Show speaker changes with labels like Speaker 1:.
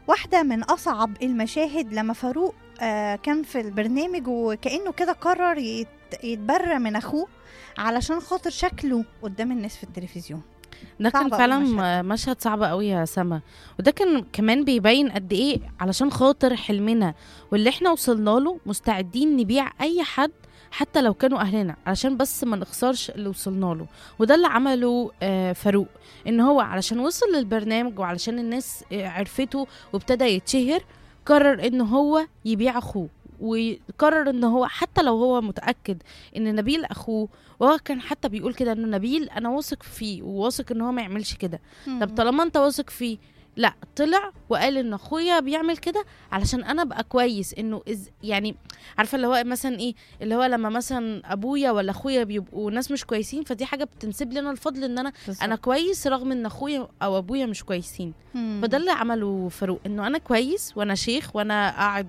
Speaker 1: واحدة من أصعب المشاهد لما فاروق آه، كان في البرنامج وكأنه كده قرر يت- يتبرى من أخوه علشان خاطر شكله قدام الناس في التلفزيون
Speaker 2: ده كان
Speaker 1: صعب أوي
Speaker 2: فعلا
Speaker 1: المشهد.
Speaker 2: م- مشهد صعب قوي يا سما وده كان كمان بيبين قد ايه علشان خاطر حلمنا واللي احنا وصلنا له مستعدين نبيع اي حد حتى لو كانوا اهلنا علشان بس ما نخسرش اللي وصلنا له وده اللي عمله آه، فاروق ان هو علشان وصل للبرنامج وعلشان الناس آه، عرفته وابتدى يتشهر قرر ان هو يبيع اخوه وقرر ان هو حتى لو هو متاكد ان نبيل اخوه وهو كان حتى بيقول كده انه نبيل انا واثق فيه وواثق ان هو ما يعملش كده طب طالما انت واثق فيه لا طلع وقال ان اخويا بيعمل كده علشان انا ابقى كويس انه إز يعني عارفه اللي هو مثلا ايه اللي هو لما مثلا ابويا ولا اخويا بيبقوا ناس مش كويسين فدي حاجه بتنسب لي انا الفضل ان انا
Speaker 1: بالظبط.
Speaker 2: انا كويس رغم ان اخويا او ابويا مش كويسين
Speaker 1: مم.
Speaker 2: فده اللي عمله فاروق انه انا كويس وانا شيخ وانا قاعد